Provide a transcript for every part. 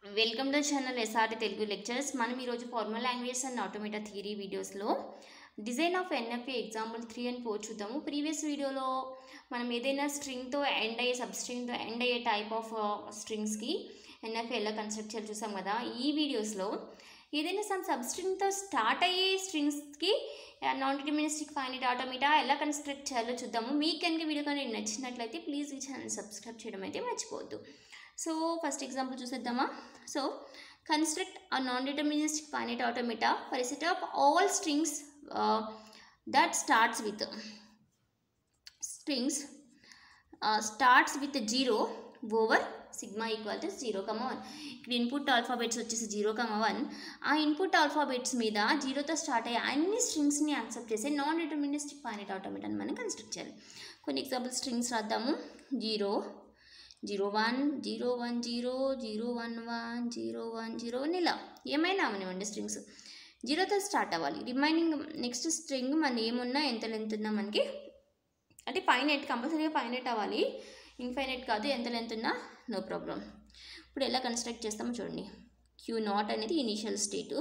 welcome to channel SRT Telugu lectures మనం ఈరోజు formal language and automata theory వీడియోస్లో design of NFA example three and four చూద్దాము previous వీడియోలో మనం ఏదైనా స్ట్రింగ్తో ఎండ్ అయ్యే సబ్ స్ట్రింగ్తో ఎండ్ అయ్యే టైప్ ఆఫ్ స్ట్రింగ్స్కి ఎన్ఎఫ్ఏ ఎలా కన్స్ట్రక్ట్ చేయాలి చూసాం కదా ఈ వీడియోస్లో ఏదైనా సమ్ సబ్ స్ట్రింగ్తో స్టార్ట్ అయ్యే స్ట్రింగ్స్కి నాన్ డిటర్మినిస్టిక్ ఫైనైట్ ఆటోమేటా ఎలా కన్స్ట్రక్ట్ చేయాలో చూద్దాము మీకు కనుక వీడియో కానీ నచ్చినట్లయితే ప్లీజ్ ఈ ఛానల్ సబ్స్క్రైబ్ చేయడం అయితే మర్చిపోవద్దు సో ఫస్ట్ ఎగ్జాంపుల్ చూసేద్దామా so construct a non deterministic finite automata for set of all strings that starts with strings starts with zero over sigma equal to zero comma one ఇక్కడ input alphabets వచ్చేసి zero comma one ఆ input alphabets మీద జీరోతో start అయ్యే అన్ని స్ట్రింగ్స్ని accept చేసే non deterministic finite ఆటోమేటాని మనం కన్స్ట్రక్ట్ చేయాలి కొన్ని ఎగ్జాంపుల్ స్ట్రింగ్స్ రాద్దాము zero zero one zero one zero zero one one zero one zero one ఇలా ఏమైనా అవనివ్వండి స్ట్రింగ్స్ జీరోతో స్టార్ట్ అవ్వాలి రిమైనింగ్ నెక్స్ట్ స్ట్రింగ్ మన ఏమున్నా ఎంత లెంత్ ఉన్నా మనకి అంటే ఫైనైట్ కంపల్సరీగా ఫైనైట్ అవ్వాలి ఇన్ఫైనైట్ కాదు ఎంత లెంత్ ఉన్నా నో ప్రాబ్లం ఇప్పుడు ఎలా కన్స్ట్రక్ట్ చేస్తామో చూడండి క్యూ నాట్ అనేది ఇనీషియల్ స్టేటు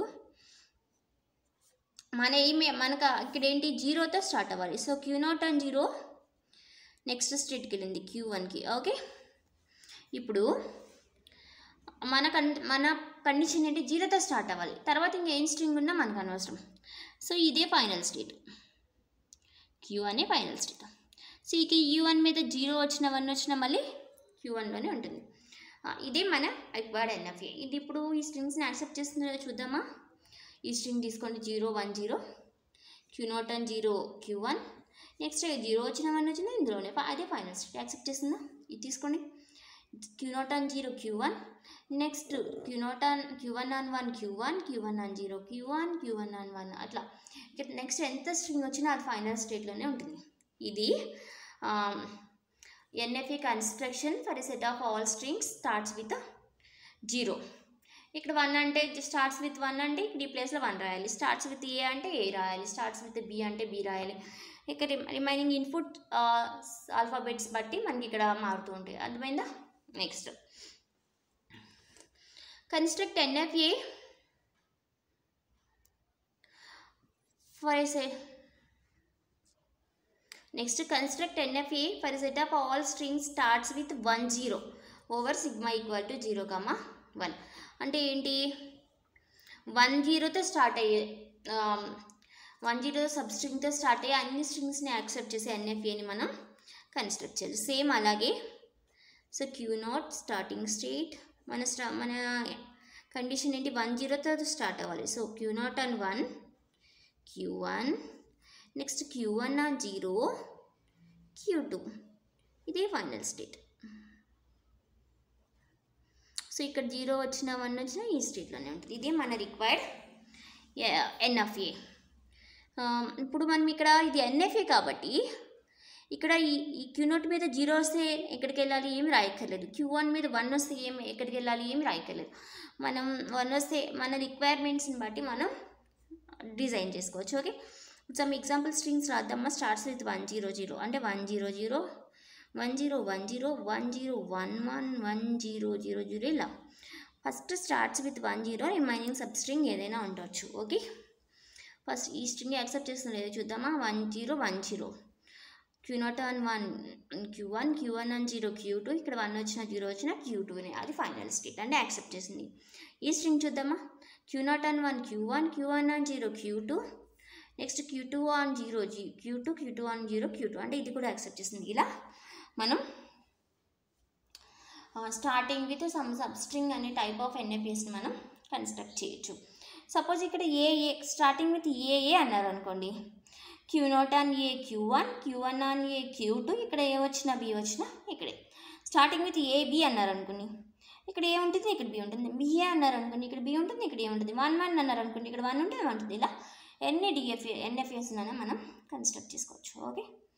మన ఏమి మనకు ఇక్కడ ఏంటి జీరోతో స్టార్ట్ అవ్వాలి so q naught and zero next స్టేట్కి వెళ్ళింది క్యూ వన్కి ఓకే ఇప్పుడు మన కన్ మన కండిషన్ ఏంటి జీరోతో స్టార్ట్ అవ్వాలి తర్వాత ఇంకా ఏం స్ట్రింగ్ ఉన్నా మనకు అనవసరం సో ఇదే ఫైనల్ స్టేట్ క్యూ అనే ఫైనల్ స్టేట్ సో ఇక యూ వన్ మీద జీరో వచ్చిన వన్ వచ్చిన మళ్ళీ క్యూ వన్లోనే ఉంటుంది ఆ, ఇదే మన రిక్వైర్డ్ ఎన్ఎఫ్ఏ ఇది ఇప్పుడు ఈ స్ట్రింగ్స్ని యాక్సెప్ట్ చేస్తుందో చూద్దామా ఈ స్ట్రింగ్ తీసుకోండి zero one zero q naught and zero q one next zero వచ్చిన వన్ వచ్చిన ఇందులోనే ఫ- అదే ఫైనల్ స్టేట్ యాక్సెప్ట్ చేస్తుందా ఇది తీసుకోండి q naught on zero q one next q naught on q one on one q one q one on zero q one q one on one అట్లా next ఎంత string వచ్చినా అది final స్టేట్లోనే ఉంటుంది ఇది NFA construction for a set of all strings starts with zero ఇక్కడ one అంటే starts with one అంటే ఇక్కడ ఈ ప్లేస్లో వన్ రాయాలి స్టార్ట్స్ విత్ ఏ అంటే ఏ రాయాలి స్టార్ట్స్ విత్ బి అంటే బి రాయాలి ఇక్కడ రిమైనింగ్ ఇన్పుట్ ఆల్ఫాబెట్స్ బట్టి మనకి ఇక్కడ మారుతూ ఉంటాయి అర్థమైందా next construct NFA for a next construct NFA for set of all string starts with one zero over sigma equal to zero comma one అంటే ఏంటి వన్ జీరోతో స్టార్ట్ అయ్యే వన్ జీరో సబ్ స్ట్రింగ్తో స్టార్ట్ అయ్యే అన్ని స్ట్రింగ్స్ని యాక్సెప్ట్ చేసే ఎన్ఎఫ్ఏని మనం కన్స్ట్రక్ట్ చేయాలి సేమ్ అలాగే so q naught starting state మన స్టా మన కండిషన్ ఏంటి వన్ జీరోతో స్టార్ట్ అవ్వాలి so q naught and one q one next q one ఆ జీరో క్యూ టూ ఇదే ఫైనల్ స్టేట్ సో ఇక్కడ జీరో వచ్చిన వన్ వచ్చిన ఈ స్టేట్లోనే ఉంటుంది ఇదే మన రిక్వైర్డ్ ఎన్ఎఫ్ఏ ఇప్పుడు మనం ఇక్కడ ఇది ఎన్ఎఫ్ఏ కాబట్టి ఇక్కడ ఈ ఈ క్యూ నోట్ మీద జీరో వస్తే ఎక్కడికి వెళ్ళాలి ఏమి రాయక్కర్లేదు క్యూ వన్ మీద వన్ వస్తే ఏమి ఎక్కడికి వెళ్ళాలి ఏమి రాయక్కర్లేదు మనం వన్ వస్తే మన రిక్వైర్మెంట్స్ని బట్టి మనం డిజైన్ చేసుకోవచ్చు ఓకే సమ్ ఎగ్జాంపుల్ స్ట్రింగ్స్ రాద్దామా starts with one zero zero అంటే one zero zero one zero one zero one zero one one one zero zero zero ఇలా first starts with one zero remaining substring ఏదైనా ఉండొచ్చు okay first ఈ string accept చేస్తున్న లేదో చూద్దామా one zero one zero q naught one one q one q one one zero q two ఇక్కడ one వచ్చిన zero వచ్చిన క్యూ టూనే అది ఫైనల్ స్టేట్ అంటే యాక్సెప్ట్ చేసింది ఈ స్ట్రింగ్ చూద్దామా q naught one one q one q one one zero q two next q two on zero జీ q two q two on zero q two అంటే ఇది కూడా యాక్సెప్ట్ చేసింది ఇలా మనం స్టార్టింగ్ విత్ సమ్ సబ్స్ట్రింగ్ అనే type of ఎన్ఎఫ్ఎస్ని మనం కన్స్ట్రక్ట్ చేయొచ్చు సపోజ్ ఇక్కడ ఏ ఏ స్టార్టింగ్ విత్ ఏఏ అన్నారు అనుకోండి q naught on A q one q one on A q two ఇక్కడ ఏ వచ్చినా బి వచ్చినా ఇక్కడే స్టార్టింగ్ విత్ ఏ బి అన్నారు అనుకోండి ఇక్కడ ఏ ఉంటుంది ఇక్కడ బి ఉంటుంది బిఏ అన్నారు అనుకోండి ఇక్కడ బి ఉంటుంది ఇక్కడ ఏ ఉంటుంది వన్ వన్ అన్నారు అనుకోండి ఇక్కడ వన్ ఉంటుంది వన్ ఉంటుంది ఇలా ఎన్ని డిఎఫ్ఏ ఎన్ఎఫ్ఎస్ మనం కన్స్ట్రక్ట్ చేసుకోవచ్చు ఓకే